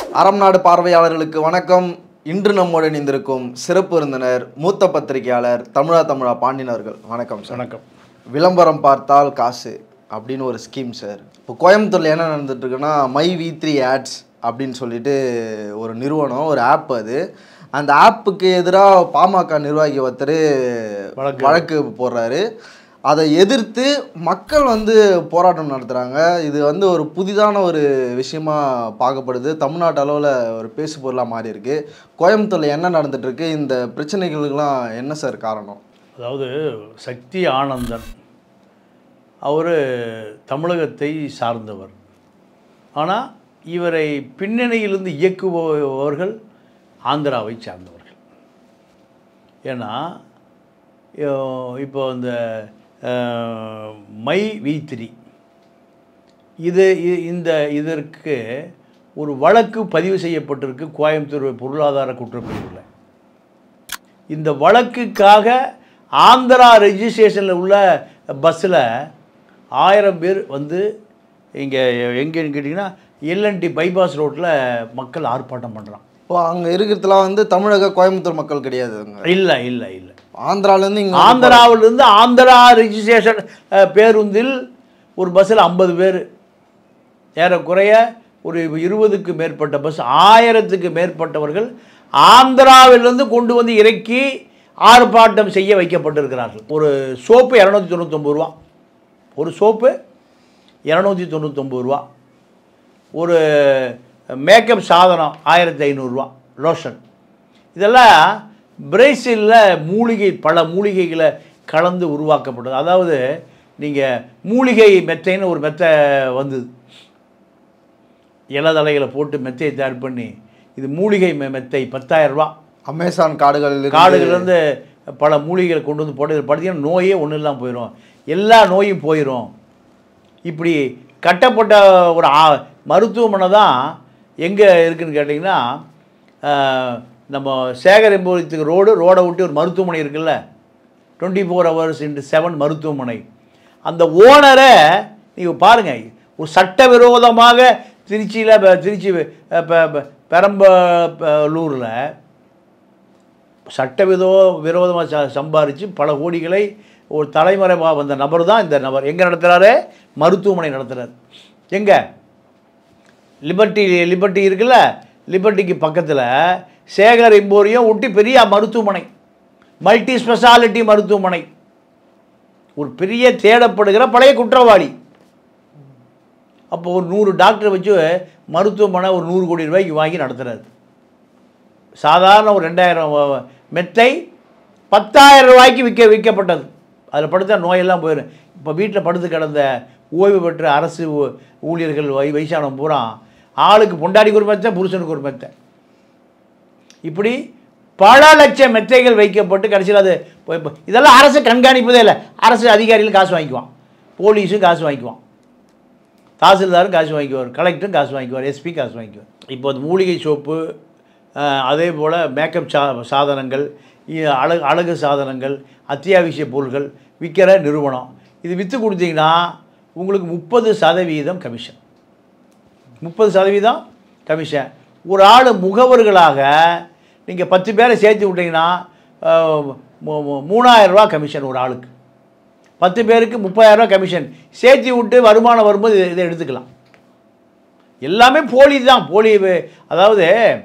அறம் நாடு பார்வையாளர்களுக்கு வணக்கம் இன்று நம்மோடு இணைந்திருக்கும் சிறப்பு விருந்தினர் மூத்த பத்திரிகையாளர் தமிழா தமிழா பாண்டியன் அவர்கள் வணக்கம் சார் வணக்கம் விளம்பரம் பார்த்தால் காசு அப்படின்னு ஒரு ஸ்கீம் சார் இப்போ கோயம்புத்தூர்ல என்ன நடந்துட்டு இருக்குன்னா மை வி த்ரீ ஆட்ஸ் அப்படின்னு சொல்லிட்டு ஒரு நிறுவனம் ஒரு ஆப் அது அந்த ஆப்புக்கு எதிராக பாமக நிர்வாகி ஒருத்தர் வழக்கு. வழக்கு போடுறாரு அதை எதிர்த்து மக்கள் வந்து போராட்டம் நடத்துகிறாங்க இது வந்து ஒரு புதிதான ஒரு விஷயமா பார்க்கப்படுது தமிழ்நாட்டு அளவில் ஒரு பேசு பொருளாக மாறி இருக்கு கோயம்புத்தூரில் என்ன நடந்துட்டு இருக்கு இந்த பிரச்சனைகளுக்கெல்லாம் என்ன சார் காரணம் அதாவது சக்தி ஆனந்தன் அவர் தமிழகத்தை சார்ந்தவர் ஆனால் இவரை பின்னணியிலிருந்து இயக்குபவர்கள் ஆந்திராவை சார்ந்தவர்கள் ஏன்னா அஹ், இப்போ இந்த அஹ், மை வி த்ரீ இது இ- இந்த இதற்கு ஒரு வழக்கு பதிவு செய்யப்பட்டிருக்கு கோயம்புத்தூர் பொருளாதார குற்றப்பிரிவில் இந்த வழக்குக்காக ஆந்திரா ரெஜிஸ்ட்ரேஷனில் உள்ள பஸ்ஸில் ஆயிரம் பேர் வந்து இங்கே எங்கேன்னு கேட்டிங்கன்னா எல்என்டி பைபாஸ் ரோட்டில் மக்கள் ஆர்ப்பாட்டம் பண்ணுறான் இப்போ அங்கே இருக்கிறதுலாம் வந்து தமிழக கோயம்புத்தூர் மக்கள் கிடையாது அங்க இல்லை இல்லை இல்லை ஆந்திராலேருந்து இங்கே ஆந்திராவிலிருந்து ஆந்திரா ரெஜிஸ்ட்ரேஷன் அஹ், பேருந்தில் ஒரு பஸ்ஸில் ஐம்பது பேர் ஏறக்குறைய ஒரு இருபதுக்கு மேற்பட்ட பஸ் ஆயிரத்துக்கு மேற்பட்டவர்கள் ஆந்திராவிலிருந்து கொண்டு வந்து இறக்கி ஆர்ப்பாட்டம் செய்ய வைக்கப்பட்டிருக்கிறார்கள் ஒரு சோப்பு இரநூத்தி தொண்ணூத்தொம்பது ரூபா ஒரு சோப்பு இரநூத்தி தொண்ணூத்தொம்பது ரூபா ஒரு மேக்கப் சாதனம் ஆயிரத்தி ஐநூறுரூவா லோஷன் இதெல்லாம் பிரேசிலில் மூலிகை பல மூலிகைகளை கலந்து உருவாக்கப்பட்டது அதாவது நீங்கள் மூலிகை மெத்தைன்னு ஒரு மெத்தை வந்தது இலதலைகளை போட்டு மெத்தையை தயார் பண்ணி இது மூலிகை மெ- மெத்தை பத்தாயிரம் ரூபா அமேசான் காடுகளில் காடுகள்லேருந்து பல மூலிகைகளை கொண்டு வந்து போட்டு பார்த்தீங்கன்னா நோயே ஒன்றும் இல்லாமல் போயிடும் எல்லா நோயும் போயிடும் இப்படி கட்டப்பட்ட ஒரு ஆ- மருத்துவமனை தான் எங்கே இருக்குன்னு கேட்டிங்கன்னா ஆஹ், நம்ம சேகரிம்புரத்துக்கு ரோடு ரோடை விட்டு ஒரு மருத்துவமனை இருக்குல்ல twenty four hours into seven மருத்துவமனை அந்த ஓனரை நீங்கள் பாருங்கள் ஒரு சட்டவிரோதமாக திருச்சியில் திருச்சி அஹ், பெ- பெ- பெரம்பலூரில் சட்டவிதோ விரோதமாக ச சம்பாரித்து பல கோடிகளை ஒரு தலைமறைவாக வந்த நபர் தான் இந்த நபர் எங்கே நடத்துகிறாரு மருத்துவமனை நடத்துகிறார் எங்கே லிபர்ட்டி லிபர்ட்டி இருக்குல்ல லிபர்ட்டிக்கு பக்கத்தில் சேகர் எம்போரியம் ஒட்டி பெரிய மருத்துவமனை மல்டி ஸ்பெஷாலிட்டி மருத்துவமனை ஒரு பெரிய தேடப்படுகிற பழைய குற்றவாளி அப்போ ஒரு நூறு டாக்டரை வச்சு மருத்துவமனை ஒரு நூறு கோடி ரூபாய்க்கு வாங்கி நடத்துகிறாரு சாதாரண ஒரு ரெண்டாயிரம் வ- மெத்தை பத்தாயிரம் ரூபாய்க்கு விற்க விற்கப்பட்டது அதில் படுத்தா நோயெல்லாம் போயிடும் இப்போ வீட்டில் படுத்து கிடந்த ஓய்வு பெற்ற அரசு ஊ- ஊழியர்கள் வை வயசானவங்க பூரா ஆளுக்கு பொண்டாடிக்கு ஒரு மெத்தை புருஷனுக்கு ஒரு மெத்தை இப்படி பல லட்சம் மெத்தைகள் வைக்கப்பட்டு கடைசியில் அது இப்போ- இப்போ இதெல்லாம் அரசு கண்காணிப்பதே இல்லை அரசு அதிகாரிகள் காசு வாங்கிக்குவான் போலீஸும் காசு வாங்கிக்குவான் தாசில்தாரும் காசு வாங்கிக்குவார் கலெக்டரும் காசு வாங்கிக்குவார் எஸ்பி காசு வாங்கிக்குவார் இப்போ அந்த மூலிகை சோப்பு அஹ், அதே போல் மேக்கப் சா சாதனங்கள் இ- அழகு அழகு சாதனங்கள் அத்தியாவசிய பொருட்கள் விற்கிற நிறுவனம் இது விற்று கொடுத்தீங்கன்னா உங்களுக்கு முப்பது சதவீதம் கமிஷன் முப்பது சதவீதம் கமிஷன் ஒரு ஆள் முகவர்களாக நீங்கள் பத்து பேரை சேர்த்து விட்டீங்கன்னா அஹ், மூ- மூ- மூணாயிரம் ரூபாய் கமிஷன் ஒரு ஆளுக்கு பத்து பேருக்கு முப்பதாயிரம் ரூபாய் கமிஷன் சேர்த்து விட்டு வருமானம் வரும்போது இதை- இதை எடுத்துக்கலாம் எல்லாமே போலி தான் போலி வே- அதாவது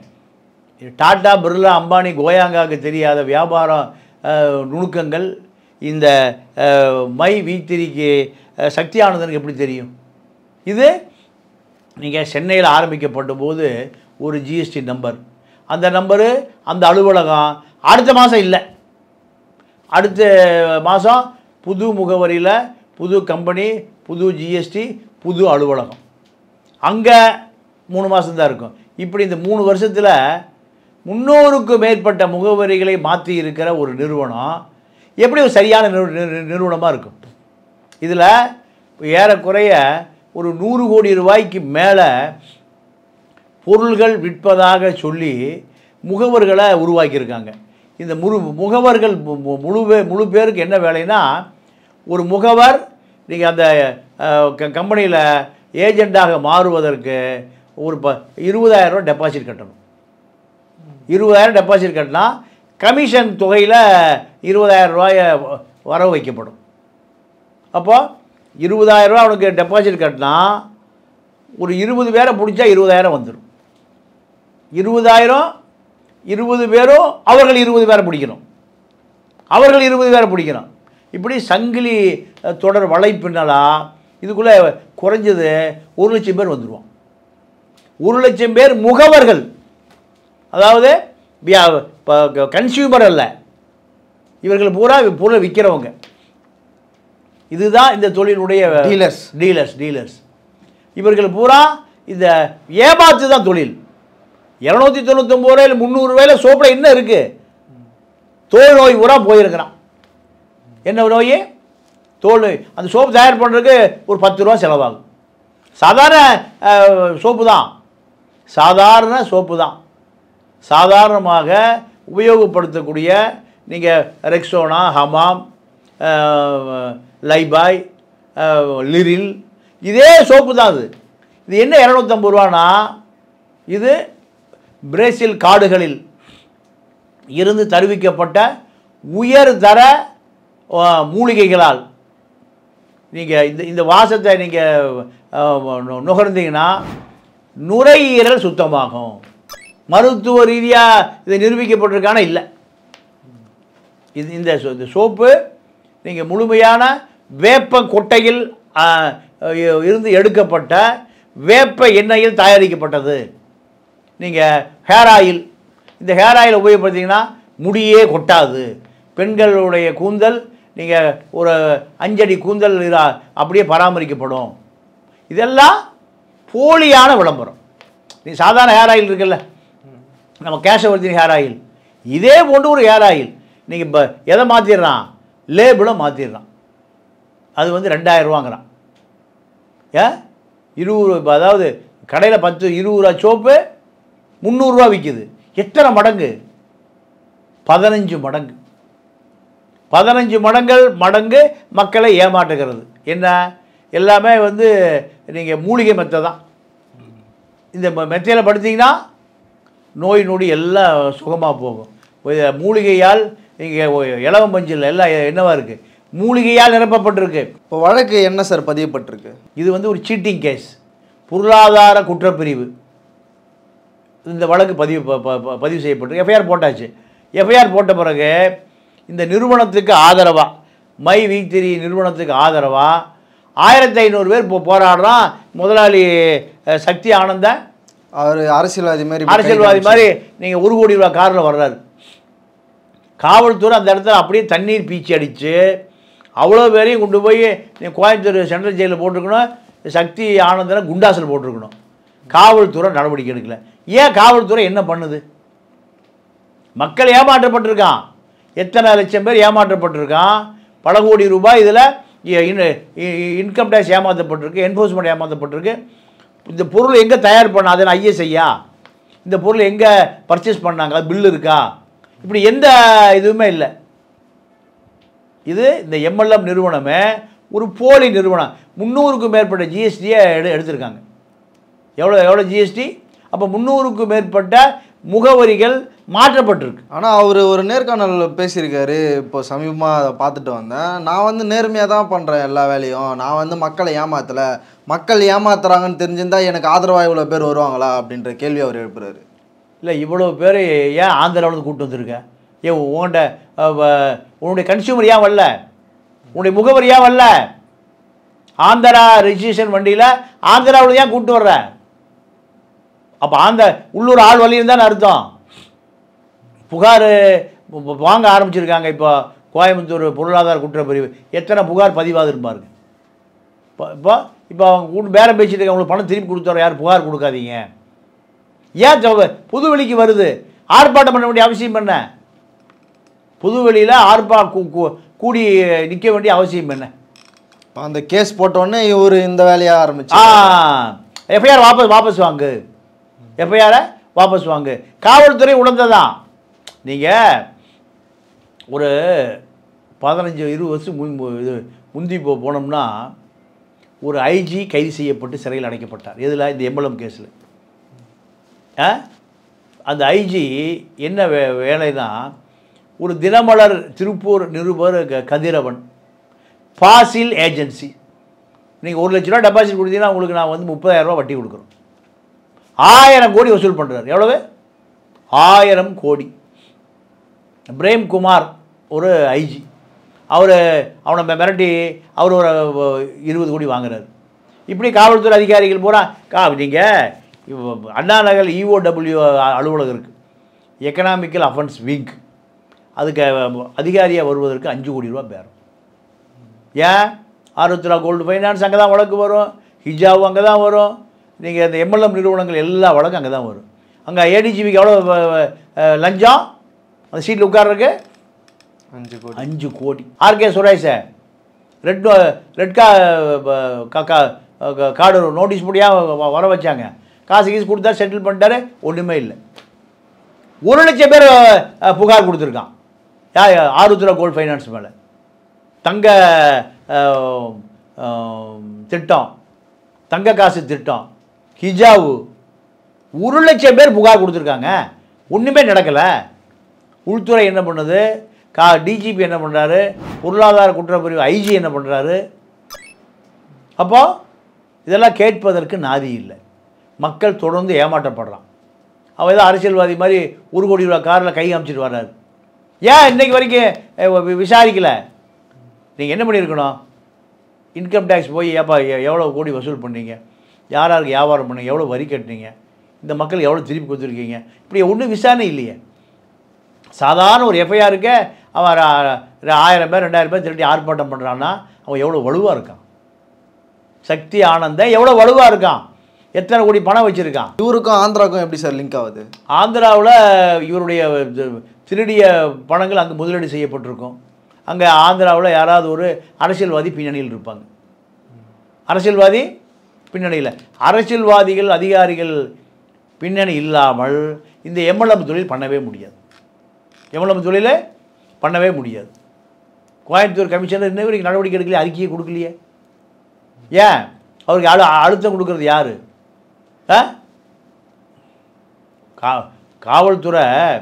டாடா பிர்லா அம்பானி கோயாங்காவுக்கு தெரியாத வியாபாரம் அஹ், நுணுக்கங்கள் இந்த அஹ், மை வீத்திரிக்கு சக்தி ஆனந்தனுக்கு எப்படி தெரியும் இது நீங்கள் சென்னையில் ஆரம்பிக்கப்பட்ட போது ஒரு ஜிஎஸ்டி நம்பர் அந்த நம்பரு அந்த அலுவலகம் அடுத்த மாதம் இல்லை அடுத்த மாதம் புது முகவரியில் புது கம்பெனி புது ஜிஎஸ்டி புது அலுவலகம் அங்கே மூணு மாதம்தான் இருக்கும் இப்படி இந்த மூணு வருஷத்தில் முன்னூறுக்கும் மேற்பட்ட முகவரிகளை மாற்றி இருக்கிற ஒரு நிறுவனம் எப்படி ஒரு சரியான நிறுவனமாக இருக்கும் இதில் ஏறக்குறைய ஒரு நூறு கோடி ரூபாய்க்கு மேலே பொருள்கள் விற்பதாக சொல்லி முகவர்களை உருவாக்கியிருக்காங்க இந்த முழு முகவர்கள் மு- மு- முழு பே- முழு பேருக்கு என்ன வேலைன்னா ஒரு முகவர் நீங்கள் அந்த கம்பெனியில் ஏஜெண்டாக மாறுவதற்கு ஒரு ப இருபதாயிரம் ரூபா டெபாசிட் கட்டணும் இருபதாயிரம் டெபாசிட் கட்டினா கமிஷன் தொகையில் இருபதாயிரம் ரூபாயை வ- வரவு வைக்கப்படும் அப்போ இருபதாயிரம் ரூபா அவனுக்கு டெபாசிட் கட்டினா ஒரு இருபது பேரை பிடிச்சா இருபதாயிரம் வந்துடும் இருபதாயிரம் இருபது பேரும் அவர்கள் இருபது பேரை பிடிக்கணும் அவர்கள் இருபது பேரை பிடிக்கணும் இப்படி சங்கிலி அஹ், தொடர் வலைப்பின்னலா இதுக்குள்ளே குறைஞ்சது ஒரு லட்சம் பேர் வந்துடுவான் ஒரு லட்சம் பேர் முகவர்கள் அதாவது கன்சியூமர் அல்ல இவர்கள் பூரா பூரா விற்கிறவங்க இதுதான் இந்த தொழிலுடைய Dealers. டீலர்ஸ் டீலர்ஸ் இவர்கள் பூரா இந்த ஏமாத்து தான் தொழில் இரநூத்தி தொண்ணூத்தொம்பது ரூபாயில் முந்நூறு ரூபாயில் சோப்பில் என்ன இருக்குது தோல் நோய் பூரா போயிருக்கிறான் என்ன நோய் தோல் நோய் அந்த சோப்பு தயார் பண்ணுறதுக்கு ஒரு பத்து ரூபா செலவாகும் சாதாரண அஹ், சோப்பு தான் சாதாரண சோப்பு தான் சாதாரணமாக உபயோகப்படுத்தக்கூடிய நீங்கள் ரெக்ஸோனா ஹமாம் அஹ், லைபாய் அஹ், லிரில் இதே சோப்பு தான் அது இது என்ன இரநூத்தம்பது ரூபானா இது பிரேசில் காடுகளில் இருந்து தருவிக்கப்பட்ட உயர்தர அஹ், மூலிகைகளால் நீங்கள் இந்த இந்த வாசத்தை நீங்கள் நுகர்ந்தீங்கன்னா நுரையீரல் சுத்தமாகும் மருத்துவ ரீதியாக இது நிரூபிக்கப்பட்டிருக்கான இல்லை இது இந்த சோ- இந்த சோப்பு நீங்கள் முழுமையான வேப்ப கொட்டையில் ஆ, இருந்து எடுக்கப்பட்ட வேப்ப எண்ணெயில் தயாரிக்கப்பட்டது நீங்கள் ஹேர் ஆயில் இந்த ஹேர் ஆயில் உபயோகப்படுத்திங்கன்னா முடியே கொட்டாது பெண்களுடைய கூந்தல் நீங்கள் ஒரு அஞ்சடி கூந்தல் இதா- அப்படியே பராமரிக்கப்படும் இதெல்லாம் போலியான விளம்பரம் நீ சாதாரண ஹேர் ஆயில் இருக்குல்ல நம்ம கேஷவர்த்தினி ஹேர் ஆயில் இதே போன்று ஒரு ஹேர் ஆயில் நீங்கள் இப்போ எதை மாற்றிடுறான் லேபிளை மாற்றிடுறான் அது வந்து ரெண்டாயிரம் ரூபாங்கிறான் ஏன் இருபது ரூபா- இப்ப அதாவது கடையில் பத்து இருபது ரூபா சோப்பு முந்நூறுரூவா விற்கிது எத்தனை மடங்கு பதினஞ்சு மடங்கு பதினஞ்சு மடங்கள் மடங்கு மக்களை ஏமாற்றுகிறது என்ன எல்லாமே வந்து நீங்கள் மூலிகை மெத்தை தான் இந்த ம- மெத்தையில் படுத்தீங்கன்னா நோய் நொடி எல்லாம் சுகமாக போகும் இது மூலிகையால் நீங்கள் இலவம் பஞ்சில் எல்லாம் என்னவா இருக்குது மூலிகையால் நிரப்பப்பட்டிருக்கு இப்போ வழக்கு என்ன சார் பதியப்பட்டிருக்கு இது வந்து ஒரு சீட்டிங் கேஸ் பொருளாதார குற்றப்பிரிவு இந்த வழக்கு பதிவு ப- ப- ப- பதிவு செய்யப்பட்டு எஃப்ஐஆர் போட்டாச்சு எஃப்ஐஆர் போட்ட பிறகு இந்த நிறுவனத்துக்கு ஆதரவாக மை வீத்திரி நிறுவனத்துக்கு ஆதரவாக ஆயிரத்தி ஐநூறு பேர் இப்போ போராடுறான் முதலாளி அஹ், சக்தி ஆனந்தன் அவர் அரசியல்வாதி மாதிரி அரசியல்வாதி மாதிரி நீங்கள் ஒரு கோடி ரூபா காரில் வர்றாரு காவல்துறை அந்த இடத்துல அப்படியே தண்ணீர் பீச்சி அடித்து அவ்வளோ பேரையும் கொண்டு போய் நீ கோயம்புத்தூர் சென்ட்ரல் ஜெயிலில் போட்டிருக்கணும் சக்தி ஆனந்தனை குண்டாசில் போட்டிருக்கணும் காவல்துறை நடவடிக்கை எடுக்கல ஏன் காவல்துறை என்ன பண்ணுது மக்கள் ஏமாற்றப்பட்டிருக்கான் எத்தனை லட்சம் பேர் ஏமாற்றப்பட்டிருக்கான் பல கோடி ரூபாய் இதில் இன்கம் டேக்ஸ் ஏமாற்றப்பட்டிருக்கு என்ஃபோர்ஸ்மெண்ட் ஏமாற்றப்பட்டிருக்கு இந்த பொருள் எங்கே தயார் பண்ண அது ஐஎஸ்ஐயா இந்த பொருள் எங்கே பர்ச்சேஸ் பண்ணாங்க அது பில் இருக்கா இப்படி எந்த இதுவுமே இல்லை இது இந்த எம்எல்எம் நிறுவனமே ஒரு போலி நிறுவனம் முந்நூறுக்கும் மேற்பட்ட ஜிஎஸ்டியை எடு எடுத்திருக்காங்க எவ்வளோ எவ்வளோ ஜிஎஸ்டி அப்போ முந்நூறுக்கும் மேற்பட்ட முகவரிகள் மாற்றப்பட்டிருக்கு ஆனால் அவர் ஒரு நேர்காணல் பேசியிருக்காரு இப்போ சமீபமாக அதை பார்த்துட்டு வந்தேன் நான் வந்து நேர்மையாக தான் பண்ணுறேன் எல்லா வேலையும் நான் வந்து மக்களை ஏமாத்தலை மக்கள் ஏமாத்துறாங்கன்னு தெரிஞ்சிருந்தா எனக்கு ஆதரவாக இவ்வளோ பேர் வருவாங்களா அப்படின்ற கேள்வி அவர் எழுப்புறாரு இல்லை இவ்வளோ பேர் ஏன் ஆந்திராவிலேருந்து கூப்பிட்டு வந்திருக்க ஏன் உன்கிட்ட அஹ், வ- உன்னுடைய கன்சியூமர் ஏன் வரல உன்னுடைய முகவர் ஏன் வரல ஆந்திரா ரெஜிஸ்ட்ரேஷன் வண்டியில் ஆந்திராவில் ஏன் கூப்பிட்டு வர்ற அப்போ ஆந்த உள்ளூர் ஆள் வழியும் தான் அர்த்தம் புகார் வ- வாங்க ஆரம்பிச்சிருக்காங்க இப்போ கோயம்புத்தூர் பொருளாதார குற்றப்பிரிவு எத்தனை புகார் பதிவாகுது பாருங்க இப்போ இப்போ இப்போ அவங்க கூட பேரம் பேசிட்டு இருக்காங்க உங்களுக்கு பணம் திருப்பி கொடுத்துற யாரும் புகார் கொடுக்காதீங்க ஏன் தவ- புதுவெளிக்கு வருது ஆர்ப்பாட்டம் பண்ண வேண்டிய அவசியம் என்ன புதுவெளியில் ஆர்ப்பா கூ- கூ- கூடி நிற்க வேண்டிய அவசியம் என்ன அந்த கேஸ் போட்டோடனே இவர் இந்த வேலையை ஆ ஆரம்பிச்சு எஃப்ஐஆர் வாபஸ் வாபஸ் வாங்கு எஃப்ஐஆரை வாபஸ் வாங்கு காவல்துறை உணர்ந்ததான் நீங்கள் ஒரு பதினஞ்சு இருபது வருஷம் முன் மு- இது முந்தி போ போனோம்னா ஒரு ஐஜி கைது செய்யப்பட்டு சிறையில் அடைக்கப்பட்டார் எதில் இந்த எம்எல்எம் கேஸில் ஆ? அந்த ஐஜி என்ன வே வேலைனா ஒரு தினமலர் திருப்பூர் நிருபர் க- கதிரவன் ஃபாசில் ஏஜென்சி நீங்கள் ஒரு லட்ச ரூபா டெபாசிட் கொடுத்தீங்கன்னா உங்களுக்கு நான் வந்து முப்பதாயிரம் ரூபாய் வட்டி கொடுக்குறோம் ஆயிரம் கோடி வசூல் பண்ணுறாரு எவ்வளவு ஆயிரம் கோடி பிரேம்குமார் ஒரு ஐஜி அவர் அவனை மி- மிரட்டி அவர் ஒரு அஹ், இருபது கோடி வாங்குறாரு இப்படி காவல்துறை அதிகாரிகள் பூரா கா நீங்கள் அண்ணா நகர் இஓடபிள்யூ அலுவலகம் இருக்குது எக்கனாமிக்கல் அஃபென்ஸ் விங் அதுக்கு அஹ், அதிகாரியாக வருவதற்கு அஞ்சு கோடி ரூபா பேரும் ஏன் ஆருத்ரா கோல்டு ஃபைனான்ஸ் அங்கே தான் வழக்கு வரும் ஹிஜாவும் அங்கே தான் வரும் நீங்கள் இந்த எம்எல்எம் நிறுவனங்கள் எல்லா வழக்கும் அங்கே தான் வரும் அங்கே ஏடிஜிபிக்கு எவ்வளோ அஹ், அஹ், லஞ்சம் அந்த சீட்டில் உட்கார்றதுக்கு அஞ்சு கோடி அஞ்சு கோடி ஆர்கே சுரேஷ ரெட் ரெட் கா கா- கா- கா- கார்டு நோட்டீஸ் முடியாக வர வச்சாங்க காசு கீசு கொடுத்தா செட்டில் பண்ணிட்டாரு ஒன்றுமே இல்லை ஒரு லட்சம் பேர் அஹ், புகார் கொடுத்துருக்கான் யா ஆருத்ரா கோல்ட் ஃபைனான்ஸ் மேலே தங்க அஹ், அஹ், திட்டம் தங்க காசு திட்டம் ஹிஜாவு ஒரு லட்சம் பேர் புகார் கொடுத்துருக்காங்க ஒன்றுமே நடக்கலை உள்துறை என்ன பண்ணுது கா டிஜிபி என்ன பண்ணுறாரு பொருளாதார குற்றப்பிரிவு ஐஜி என்ன பண்ணுறாரு அப்போ இதெல்லாம் கேட்பதற்கு நாதி இல்லை மக்கள் தொடர்ந்து ஏமாற்றப்படுறான் அவன் ஏதோ அரசியல்வாதி மாதிரி ஒரு கோடி ரூபா காரில் கை காமிச்சிட்டு வர்றாரு ஏன் இன்னைக்கு வரைக்கும் அஹ், வி- விசாரிக்கல நீங்கள் என்ன பண்ணியிருக்கணும் இன்கம் டேக்ஸ் போய் ஏப்பா எ- எவ்வளோ கோடி வசூல் பண்ணீங்க யார் யாருக்கு வியாபாரம் பண்ணீங்க எவ்வளோ வரி கட்டினீங்க இந்த மக்கள் எவ்வளோ திருப்பி கொடுத்துருக்கீங்க இப்படி ஒன்றும் விசாரணை இல்லையே சாதாரண ஒரு எஃப்ஐஆருக்கு அவன் ர- ர- ஆயிரம் பேர் ரெண்டாயிரம் பேர் திருட்டி ஆர்ப்பாட்டம் பண்ணுறான்னா அவன் எவ்வளோ வலுவாக இருக்கான் சக்தி ஆனந்தன் எவ்வளோ வலுவாக இருக்கான் எத்தனை கோடி பணம் வச்சுருக்கான் இவருக்கும் ஆந்திராவுக்கும் எப்படி சார் லிங்க் ஆகுது ஆந்திராவில் இவருடைய இது திருடிய பணங்கள் அங்கே முதலீடு செய்யப்பட்டிருக்கும் அங்கே ஆந்திராவில் யாராவது ஒரு அரசியல்வாதி பின்னணியில் இருப்பாங்க அரசியல்வாதி பின்னணியில் அரசியல்வாதிகள் அதிகாரிகள் பின்னணி இல்லாமல் இந்த எம்எல்எம் தொழில் பண்ணவே முடியாது எம்எல்எம் தொழிலை பண்ணவே முடியாது கோயம்புத்தூர் கமிஷனர் இன்ன வரைக்கும் நடவடிக்கை எடுக்கலையே அறிக்கையை கொடுக்கலையே ஏன் அவருக்கு அழு அழுத்தம் கொடுக்கறது யார் ஆ கா காவல்துறை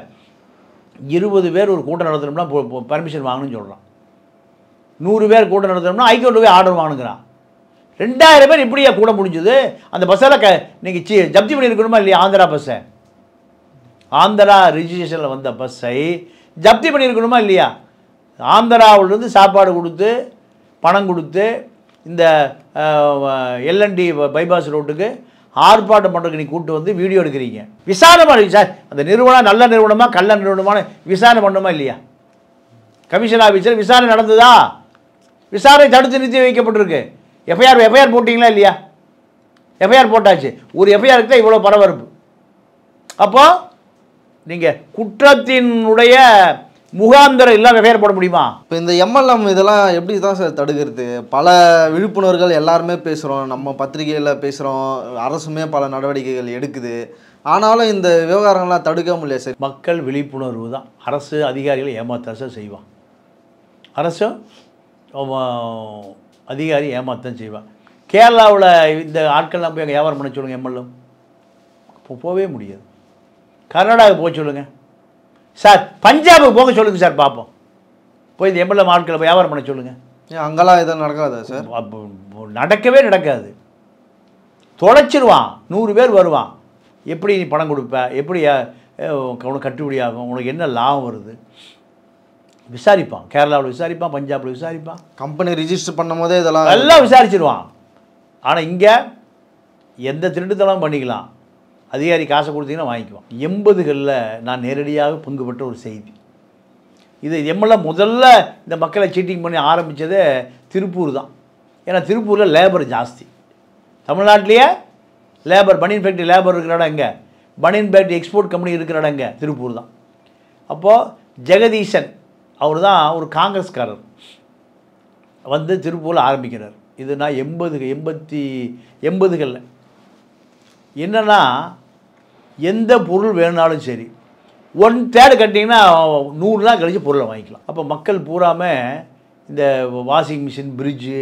இருபது பேர் ஒரு கூட்டம் நடத்தணும்னா பர்மிஷன் வாங்கணும்னு சொல்கிறான் நூறு பேர் கூட்டம் நடத்தணும்னா ஹைகோர்ட்டு போய் ஆர்டர் வாங்குங்கிறான் ரெண்டாயிரம் பேர் இப்படியா கூட முடிஞ்சது அந்த பஸ்ஸில் க நீங்கள் சி ஜப்தி பண்ணியிருக்கணுமா இல்லையா ஆந்திரா பஸ்ஸை ஆந்திரா ரிஜிஸ்ட்ரேஷனில் வந்த பஸ்ஸை ஜப்தி பண்ணியிருக்கணுமா இல்லையா ஆந்திராவிலிருந்து சாப்பாடு கொடுத்து பணம் கொடுத்து இந்த எல்என்டி பைபாஸ் ரோட்டுக்கு ஆர்ப்பாட்டம் பண்ணுறதுக்கு நீ கூட்டு வந்து வீடியோ எடுக்கிறீங்க விசாரணை பண்ணுங்க சார் அந்த நிறுவனம் நல்ல நிறுவனமா கள்ள நிறுவனமான விசாரணை பண்ணுமா இல்லையா கமிஷன் ஆஃபீஸர் விசாரணை நடந்ததா விசாரணை தடுத்து நிறுத்தி வைக்கப்பட்டிருக்கு எஃப்ஐஆர் எஃப்ஐஆர் போட்டிங்களா இல்லையா எஃப்ஐஆர் போட்டாச்சு ஒரு எஃப்ஐஆருக்கு தான் இவ்வளோ பரபரப்பு அப்போ நீங்கள் குற்றத்தினுடைய முகாந்திரம் இல்லாமல் எஃப்ஐஆர் போட முடியுமா இப்போ இந்த எம்எல்எம் இதெல்லாம் எப்படி தான் சார் தடுக்கிறது பல விழிப்புணர்வுகள் எல்லாருமே பேசுகிறோம் நம்ம பத்திரிகையில் பேசுகிறோம் அரசுமே பல நடவடிக்கைகள் எடுக்குது ஆனாலும் இந்த விவகாரங்கள்லாம் தடுக்க முடியல சார் மக்கள் விழிப்புணர்வு தான் அரசு அதிகாரிகளை ஏமாத்தான் செய்வான் அரசும் அவன் அதிகாரி ஏமாத்தான் செய்வான் கேரளாவில் இந்த ஆட்கள்லாம் போய் அங்கே வியாபாரம் பண்ண சொல்லுங்கள் எம்எல்ஏ போகவே முடியாது கர்நாடகா போக சொல்லுங்கள் சார் பஞ்சாபுக்கு போக சொல்லுங்கள் சார் பார்ப்போம் போய் இந்த எம்எல்ஏ ஆட்களை போய் வியாபாரம் பண்ண சொல்லுங்கள் ஏன் அங்கெல்லாம் எதுவும் நடக்காதா சார் அப்போ நடக்கவே நடக்காது தொலைச்சிருவான் நூறு பேர் வருவான் எப்படி நீ பணம் கொடுப்ப எப்படி அஹ், அஹ், உனக்கு கட்டுப்படி ஆகும் உனக்கு என்ன லாபம் வருது விசாரிப்பான் கேரளாவில் விசாரிப்பான் பஞ்சாபில் விசாரிப்பான் கம்பெனி ரிஜிஸ்டர் பண்ணும் போதே இதெல்லாம் எல்லாம் விசாரிச்சிருவான் ஆனால் இங்கே எந்த திருட்டுத்தனம் பண்ணிக்கலாம் அதிகாரி காசை கொடுத்தீங்கன்னா வாங்கிக்குவான் எண்பதுகளில் நான் நேரடியாக பங்கு பெற்ற ஒரு செய்தி இது எம்எல்ஏ முதல்ல இந்த மக்களை சீட்டிங் பண்ணி ஆரம்பித்ததே திருப்பூர் தான் ஏன்னா திருப்பூரில் லேபர் ஜாஸ்தி தமிழ்நாட்டிலேயே லேபர் பனியன் ஃபேக்ட்ரி லேபர் இருக்கிற இடம் எங்கே பனியன் ஃபேக்ட்ரி எக்ஸ்போர்ட் கம்பெனி இருக்கிற இடம் எங்கே திருப்பூர் தான் அப்போது ஜெகதீசன் அவர் தான் ஒரு காங்கிரஸ்காரர் வந்து திருப்பூரில் ஆரம்பிக்கிறார் இது நான் எண்பது எண்பத்தி எண்பதுகளில் என்னன்னா எந்த பொருள் வேணுனாலும் சரி ஒன் தேர்டு கட்டிங்கன்னா நூறு நாள் கழிச்சு பொருளை வாங்கிக்கலாம் அப்போ மக்கள் பூராமல் இந்த வாஷிங் மிஷின் ஃப்ரிட்ஜு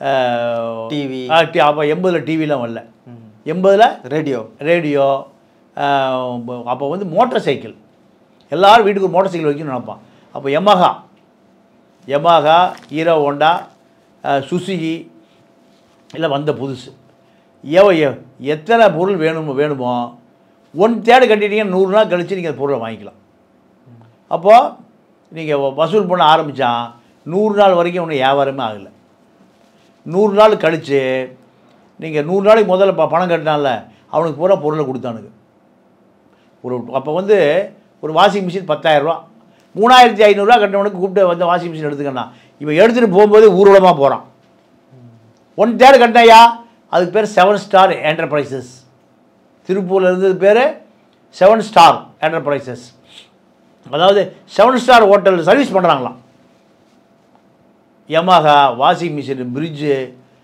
TV. அப்போ எண்பதில் டிவிலாம் வரல எண்பதில் ரேடியோ ரேடியோ அப்போ வந்து மோட்டார் சைக்கிள் எல்லாரும் வீட்டுக்கு ஒரு மோட்டார் சைக்கிள் வைக்கணும்னு நினைப்பான் அப்போ Yamaha Yamaha Hero Honda Suzuki இல்லை வந்த புதுசு எவ எ- எத்தனை பொருள் வேணுமோ வேணுமோ ஒன் தேர்டு கட்டிட்டீங்க நூறு நாள் கழித்து நீங்கள் அந்த பொருளை வாங்கிக்கலாம் அப்போது நீங்கள் வசூல் பண்ண ஆரம்பித்தா நூறு நாள் வரைக்கும் ஒன்றும் வியாபாரமே ஆகலை நூறு நாள் கழித்து நீங்கள் நூறு நாளைக்கு முதல்ல ப- பணம் கட்டினால அவனுக்கு பூரா பொருளை கொடுத்தானுங்க ஒரு அப்போ வந்து ஒரு வாஷிங் மிஷின் பத்தாயிரரூவா மூணாயிரத்தி ஐநூறுரூவா கட்டினவனுக்கு கூப்பிட்டு வந்து வாஷிங் மிஷின் எடுத்துக்கண்ணா இவன் எடுத்துகிட்டு போகும்போது ஊர்வலமாக போகிறான் ஒன் தேர்ட் கட்டினாயா அதுக்கு பேர் செவன் ஸ்டார் என்டர்பிரைசஸ் திருப்பூரில் இருந்தது பேர் செவன் ஸ்டார் என்டர்பிரைசஸ் அதாவது செவன் ஸ்டார் ஹோட்டல் சர்வீஸ் பண்ணுறாங்களாம் யமஹா வாஷிங் மிஷின் ஃப்ரிட்ஜு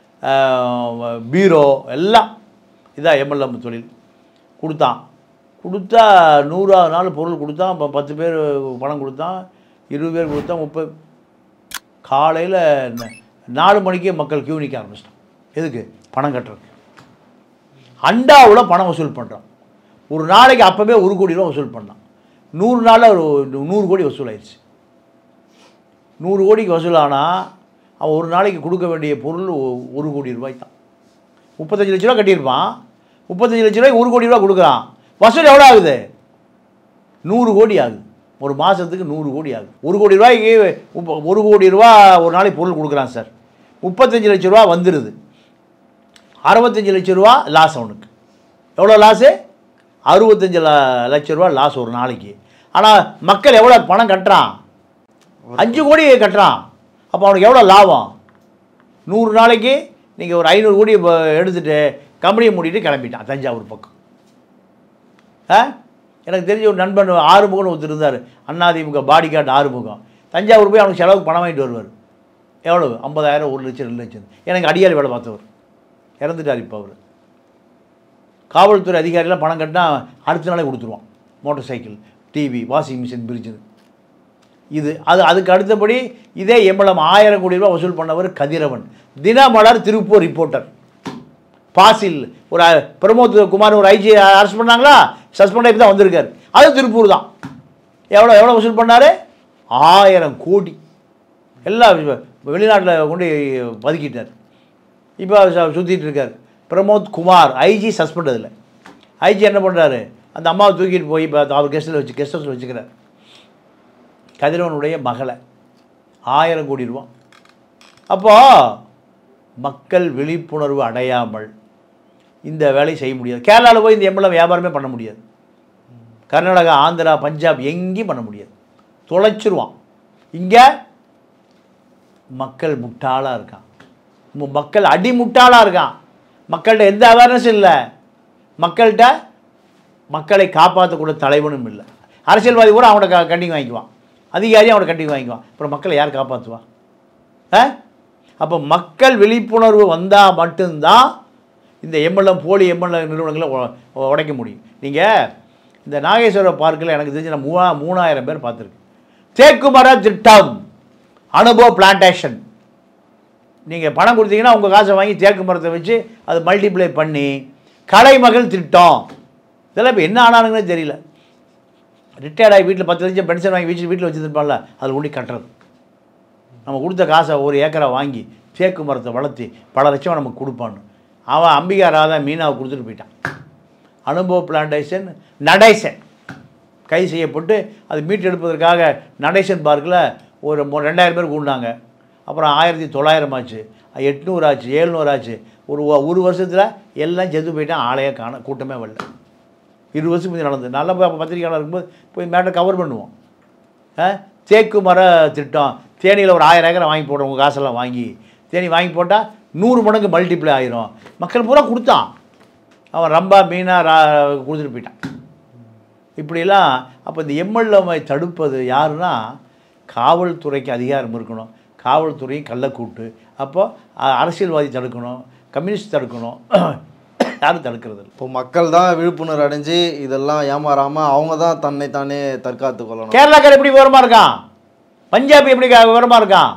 பீரோ எல்லாம் இதான் எம்எல்எம் தொழில் கொடுத்தான் கொடுத்தா நூறாவது நாள் பொருள் கொடுத்தான் இப்போ பத்து பேர் பணம் கொடுத்தான் இருபது பேர் கொடுத்தான் முப்பது காலையில் நாலு மணிக்கே மக்கள் கியூ நிற்க ஆரம்பிச்சிட்டான் எதுக்கு பணம் கட்டுறதுக்கு அண்டாவில் பணம் வசூல் பண்ணுறான் ஒரு நாளைக்கு அப்போவே ஒரு கோடி ரூபா வசூல் பண்ணான் நூறு நாளில் ஒரு நூறு கோடி வசூல் ஆயிடுச்சு நூறு கோடிக்கு வசூலானா அவன் ஒரு நாளைக்கு கொடுக்க வேண்டிய பொருள் ஒ- ஒரு கோடி ரூபாய் தான் முப்பத்தஞ்சு லட்ச ரூபா கட்டியிருப்பான் முப்பத்தஞ்சு லட்ச ரூபாய் ஒரு கோடி ரூபா கொடுக்குறான் வசூல் எவ்வளோ ஆகுது நூறு கோடி ஆகுது ஒரு மாதத்துக்கு நூறு கோடி ஆகுது ஒரு கோடி ரூபாய்க்கு முப்ப- ஒரு கோடி ரூபா ஒரு நாளைக்கு பொருள் கொடுக்குறான் சார் முப்பத்தஞ்சு லட்ச ரூபா வந்துடுது அறுபத்தஞ்சு லட்ச ரூபா லாஸ் அவனுக்கு எவ்வளோ லாஸு அறுபத்தஞ்சு ல லட்ச ரூபா லாஸ் ஒரு நாளைக்கு ஆனால் மக்கள் எவ்வளோ பணம் கட்டுறான் அஞ்சு கோடி கட்டுறான் அப்போ அவனுக்கு எவ்வளோ லாபம் நூறு நாளைக்கு நீங்கள் ஒரு ஐநூறு கோடி இப்போ எடுத்துட்டு கம்பெனியை மூடிட்டு கிளம்பிட்டான் தஞ்சாவூர் பக்கம் ஆ எனக்கு தெரிஞ்ச ஒரு நண்பன் ஆறுமுகம்னு ஒருத்தர் இருந்தார் அண்ணாதிமுக பாடி கார்டு ஆறுமுகம் தஞ்சாவூர் போய் அவனுக்கு செலவுக்கு பணம் வாங்கிட்டு வருவார் எவ்வளவு ஐம்பதாயிரம் ஒரு லட்சம் ரெண்டு லட்சம் எனக்கு அடியாள் வேலை பார்த்தவர் இறந்துட்டார் இப்போ அவர் காவல்துறை அதிகாரிலாம் பணம் கட்டினா அடுத்த நாளே கொடுத்துருவான் motor cycle TV washing machine fridge இது அது அதுக்கு அடுத்தபடி இதே எம்பளம் ஆயிரம் கோடி ரூபாய் வசூல் பண்ணவர் கதிரவன் தினமலர் திருப்பூர் ரிப்போர்ட்டர் பாசில் ஒரு அ- பிரமோத் குமார் ஒரு ஐஜி அரெஸ்ட் பண்ணாங்களா சஸ்பெண்ட் ஆகி தான் வந்திருக்காரு அது திருப்பூர் தான் எவ்வளோ எவ்வளோ வசூல் பண்ணார் ஆயிரம் கோடி எல்லாம் வெளிநாட்டில் கொண்டு பதுக்கிட்டார் இப்போ சுற்றிட்டு இருக்கார் பிரமோத் குமார் ஐஜி சஸ்பெண்ட் அதில் ஐஜி என்ன பண்ணுறாரு அந்த அம்மாவை தூக்கிட்டு போய் இப்போ அவர் கெஸ்ட்டில் வச்சு கெஸ்ட் ஹவுஸில் வச்சுக்கிறார் கதிரவனுடைய மகளை ஆயிரம் கோடி ரூபா அப்போது மக்கள் விழிப்புணர்வு அடையாமல் இந்த வேலையை செய்ய முடியாது கேரளாவில் போய் இந்த எம்எல்ஏ வியாபாரமே பண்ண முடியாது கர்நாடகா ஆந்திரா பஞ்சாப் எங்கேயும் பண்ண முடியாது தொலைச்சிருவான் இங்கே மக்கள் முட்டாளாக இருக்கான் மு- மக்கள் அடி முட்டாளாக இருக்கான் மக்கள்கிட்ட எந்த அவேர்னஸும் இல்லை மக்கள்கிட்ட மக்களை காப்பாற்றக்கூடிய தலைவனும் இல்லை அரசியல்வாதி கூட அவனை க கண்டிங் வாங்கிக்குவான் அதிகாரி அவனை கண்டிங் வாங்கிக்குவான் அப்புறம் மக்களை யார் காப்பாற்றுவா ஆ அப்போ மக்கள் விழிப்புணர்வு வந்தால் மட்டும்தான் இந்த எம்எல்எம் போலி எம்எல்ஏ நிறுவனங்களை உ- உடைக்க முடியும் நீங்கள் இந்த நாகேஸ்வர பார்க்கில் எனக்கு தெரிஞ்சு நான் மூணா மூணாயிரம் பேர் பார்த்துருக்கேன் தேக்குமர திட்டம் அனுபவ பிளான்டேஷன் நீங்கள் பணம் கொடுத்தீங்கன்னா உங்கள் காசை வாங்கி தேக்கு மரத்தை வச்சு அது மல்டிப்ளை பண்ணி கலைமகள் திட்டம் இதெல்லாம் இப்போ என்ன ஆனானுங்கன்னே தெரியல ரிட்டையர்ட் ஆகி வீட்டில் பத்து லட்சம் பென்ஷன் வாங்கி வீச்சு வீட்டில் வச்சுருப்பான்ல அதில் கொண்டு கட்டுறது நம்ம கொடுத்த காசை ஒரு ஏக்கரை வாங்கி தேக்கு மரத்தை வளர்த்தி பல லட்சம் நமக்கு கொடுப்பான்னு அவன் அம்பிகா ராதா மீனாவை கொடுத்துட்டு போயிட்டான் அனுபவ பிளான்டேஷன் நடேசன் கை செய்யப்பட்டு அது மீட்டு எடுப்பதற்காக நடேசன் பார்க்கில் ஒரு மொ- ரெண்டாயிரம் பேர் கூண்டாங்க அப்புறம் ஆயிரத்தி தொள்ளாயிரம் ஆச்சு எட்நூறு ஆச்சு ஏழ்நூறு ஆச்சு ஒரு ஒ- ஒரு வருஷத்தில் எல்லாம் செத்து போயிட்டான் ஆளையே காண கூட்டமே வரல இருபது வருஷம் முந்தி நடந்தது நல்ல ப- பத்திரிக்கையாளர் இருக்கும்போது போய் மேட்டை கவர் பண்ணுவோம் ஆ? தேக்கு மர திட்டம் தேனியில் ஒரு ஆயிரம் ஏக்கரை வாங்கி போடுறோம் உங்கள் காசெல்லாம் வாங்கி தேனி வாங்கி போட்டால் நூறு மடங்கு மல்டிப்ளை ஆயிரும் மக்கள் பூரா கொடுத்தான் அவன் ரம்பா மீனா ரா கொடுத்துட்டு போயிட்டான் இப்படிலாம் அப்போ இந்த எம்எல்ஏவை தடுப்பது யாருன்னா காவல்துறைக்கு அதிகாரம் இருக்கணும் காவல்துறையும் கள்ளக்கூட்டு அப்போ அ- அரசியல்வாதி தடுக்கணும் கம்யூனிஸ்ட் தடுக்கணும் யாரும் தடுக்கிறது இல்லை இப்போ மக்கள் தான் விழிப்புணர்வு அடைஞ்சு இதெல்லாம் ஏமாறாம அவங்க தான் தன்னை தானே தற்காத்து கொள்ளணும் கேரளாக்கார் எப்படி விவரமாக இருக்கான் பஞ்சாப் எப்படி க- விவரமா இருக்கான்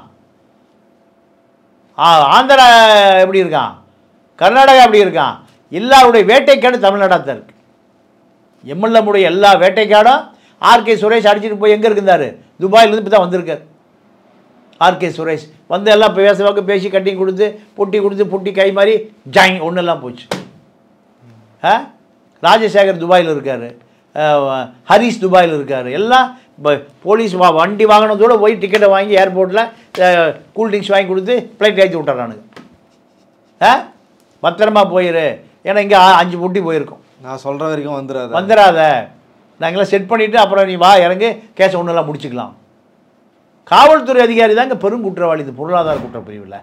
ஆ ஆந்திரா எப்படி இருக்கான் கர்நாடகா எப்படி இருக்கான் எல்லாருடைய வேட்டைக்காடு தமிழ்நாடாக தான் இருக்கு எம்எல்ஏமுடைய எல்லா வேட்டைக்காடும் ஆர்கே சுரேஷ் அடிச்சிட்டு போய் எங்கே இருந்தார் துபாயிலேருந்து இப்போ தான் வந்திருக்கார் ஆர்கே சுரேஷ் வந்து எல்லாம் பேசுவாங்க பேசி கட்டிங் கொடுத்து பொட்டி கொடுத்து பொட்டி கை மாதிரி ஜாயின் ஒன்றெல்லாம் போச்சு ஆ ராஜசேகர் துபாயில் இருக்கார் ஹரிஷ் துபாயில் இருக்கார் எல்லாம் ப- போலீஸ் வா வண்டி வாங்கினதோட போய் டிக்கெட்டை வாங்கி ஏர்போர்ட்டில் கூல் ட்ரிங்க்ஸ் வாங்கி கொடுத்து ஃப்ளைட் ஏற்றி விட்டுறானுங்க ஆ பத்திரமா போயிரு ஏன்னா இங்கே அஞ்சு பொட்டி போயிருக்கோம் நான் சொல்ற வரைக்கும் வந்துடாத வந்துடாத நாங்களாம் செட் பண்ணிவிட்டு அப்புறம் நீ வா இறங்கு கேஸ் ஒன்றெல்லாம் முடிச்சுக்கலாம் காவல்துறை அதிகாரி தாங்க பெரும் குற்றவாளி இந்த பொருளாதார குற்றப்பிரிவில்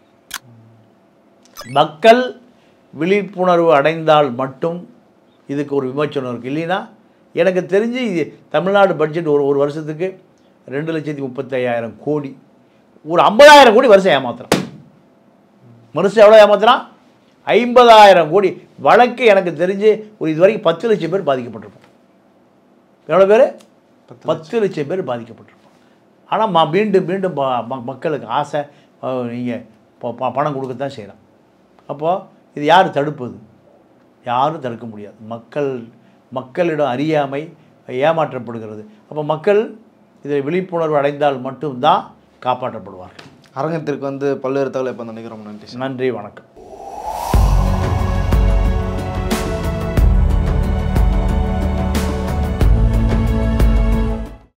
மக்கள் விழிப்புணர்வு அடைந்தால் மட்டும் இதுக்கு ஒரு விமர்சனம் இருக்குது இல்லைன்னா எனக்கு தெரிஞ்சு இது தமிழ்நாடு பட்ஜெட் ஒரு ஒரு வருஷத்துக்கு ரெண்டு லட்சத்தி முப்பத்தையாயிரம் கோடி ஒரு ஐம்பதாயிரம் கோடி வருஷம் ஏமாத்துறான் மனுஷன் எவ்வளோ ஏமாத்துறான் ஐம்பதாயிரம் கோடி வழக்கு எனக்கு தெரிஞ்சு ஒரு இது வரைக்கும் பத்து லட்சம் பேர் பாதிக்கப்பட்டிருப்போம் எவ்வளோ பேர் பத்து லட்சம் பேர் பாதிக்கப்பட்டிருப்போம் ஆனால் ம மீண்டும் மீண்டும் ப- ம- மக்களுக்கு ஆசை நீங்கள் பணம் கொடுக்கத்தான் செய்கிறோம் அப்போது இது யார் தடுப்பது யாரும் தடுக்க முடியாது மக்கள் மக்களிடம் அறியாமை ஏமாற்றப்படுகிறது அப்போ மக்கள் இதில் விழிப்புணர்வு அடைந்தால் மட்டும்தான் காப்பாற்றப்படுவார்கள் அரங்கத்திற்கு வந்து பல்வேறு தகவலை இப்போ நினைக்கிறோம் நன்றி சார் நன்றி வணக்கம்